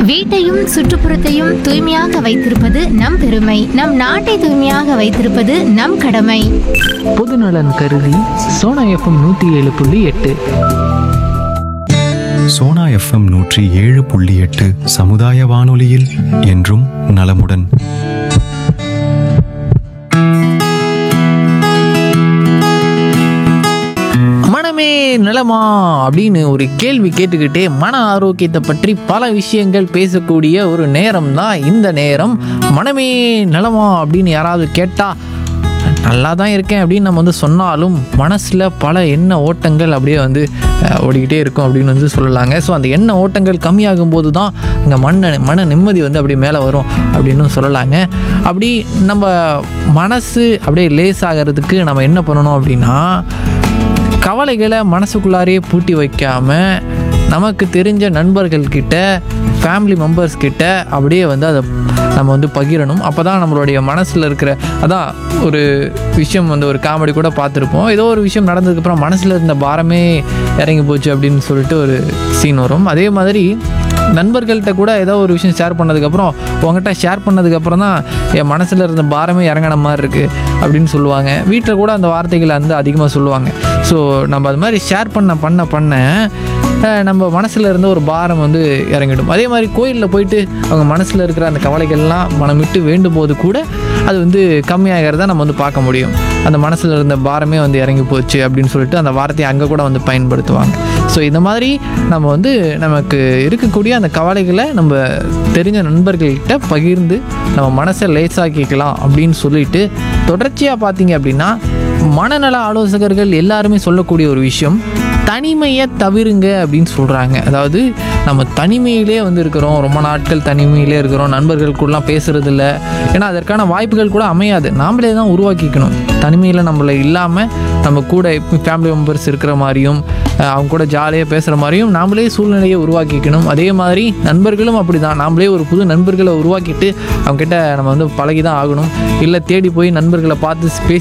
வீட்டையும் சுற்றுப்புறத்தையும் தூய்மையாக வைத்திருப்பது நம் பெருமை நம் நாட்டை தூய்மையாக வைத்திருப்பது நம் கடமை பொதுநலன் கருதி சோனா எஃப்எம் நூற்றி ஏழு புள்ளி எட்டு சோனா எஃப்எம் நூற்றி ஏழு புள்ளி எட்டு சமுதாய வானொலியில் என்றும் நலமுடன் மனமே நலமா அப்படின்னு ஒரு கேள்வி கேட்டுக்கிட்டே மன ஆரோக்கியத்தை பற்றி பல விஷயங்கள் பேசக்கூடிய ஒரு நேரம் தான் இந்த நேரம் மனமே நலமா அப்படின்னு யாராவது கேட்டால் நல்லா தான் இருக்கேன் அப்படின்னு நம்ம வந்து சொன்னாலும் மனசில் பல எண்ண ஓட்டங்கள் அப்படியே வந்து அஹ், ஓடிக்கிட்டே இருக்கும் அப்படின்னு வந்து சொல்லலாங்க ஸோ அந்த எண்ண ஓட்டங்கள் கம்மியாகும் போது தான் அங்கே மன மன நிம்மதி வந்து அப்படியே மேலே வரும் அப்படின்னு சொல்லலாங்க அப்படி நம்ம மனசு அப்படியே லேசாகிறதுக்கு நம்ம என்ன பண்ணணும் அப்படின்னா கவலைகளை மனசுக்குள்ளாரையே பூட்டி வைக்காம நமக்கு தெரிஞ்ச நண்பர்கள்கிட்ட ஃபேமிலி மெம்பர்ஸ் கிட்ட அப்படியே வந்து அதை நம்ம வந்து பகிரணும் அப்போ தான் நம்மளுடைய மனசில் இருக்கிற அதான் ஒரு விஷயம் வந்து ஒரு காமெடி கூட பார்த்துருப்போம் ஏதோ ஒரு விஷயம் நடந்ததுக்கப்புறம் மனசில் இருந்த பாரமே இறங்கி போச்சு அப்படின்னு சொல்லிட்டு ஒரு சீன் வரும் அதே மாதிரி நண்பர்கள்ட்ட கூட ஏதோ ஒரு விஷயம் ஷேர் பண்ணதுக்கப்புறம் உங்ககிட்ட ஷேர் பண்ணதுக்கப்புறம் தான் என் மனசில் இருந்த பாரமே இறங்கின மாதிரி இருக்குது அப்படின்னு சொல்லுவாங்க வீட்டில் கூட அந்த வார்த்தைகளை வந்து அதிகமாக சொல்லுவாங்க ஸோ நம்ம அது மாதிரி ஷேர் பண்ண பண்ண பண்ண அஹ், நம்ம மனசில் இருந்த ஒரு பாரம் வந்து இறங்கிடும் அதே மாதிரி கோயிலில் போயிட்டு அவங்க மனசில் இருக்கிற அந்த கவலைகள்லாம் மனம் விட்டு வேண்டும் போது கூட அது வந்து கம்மியாகிறத நம்ம வந்து பார்க்க முடியும் அந்த மனசில் இருந்த பாரமே வந்து இறங்கி போச்சு அப்படின்னு சொல்லிட்டு அந்த வார்த்தையை அங்கே கூட வந்து பயன்படுத்துவாங்க ஸோ இந்த மாதிரி நம்ம வந்து நமக்கு இருக்கக்கூடிய அந்த கவலைகளை நம்ம தெரிஞ்ச நண்பர்கள்கிட்ட பகிர்ந்து நம்ம மனசை லேசாக்கிக்கலாம் அப்படின்னு சொல்லிட்டு தொடர்ச்சியாக பார்த்தீங்க அப்படின்னா மனநல ஆலோசகர்கள் எல்லாருமே சொல்லக்கூடிய ஒரு விஷயம் தனிமையை தவிருங்க அப்படின்னு சொல்கிறாங்க அதாவது நம்ம தனிமையிலே வந்து இருக்கிறோம் ரொம்ப நாட்கள் தனிமையிலே இருக்கிறோம் நண்பர்கள் கூடலாம் பேசுறது இல்ல ஏன்னா அதற்கான வாய்ப்புகள் கூட அமையாது நாமளே தான் உருவாக்கிக்கணும் தனிமையில் நம்மளை இல்லாமல் நம்ம கூட ஃபேமிலி மெம்பர்ஸ் இருக்கிற மாதிரியும் அஹ், அவங்க கூட ஜாலியாக பேசுகிற மாதிரியும் நாமளே சூழ்நிலையை உருவாக்கிக்கணும் அதே மாதிரி நண்பர்களும் அப்படி தான் நாமளே ஒரு புது நண்பர்களை உருவாக்கிட்டு அவங்ககிட்ட நம்ம வந்து பழகி தான் ஆகணும் இல்லை தேடி போய் நண்பர்களை பார்த்து பேசி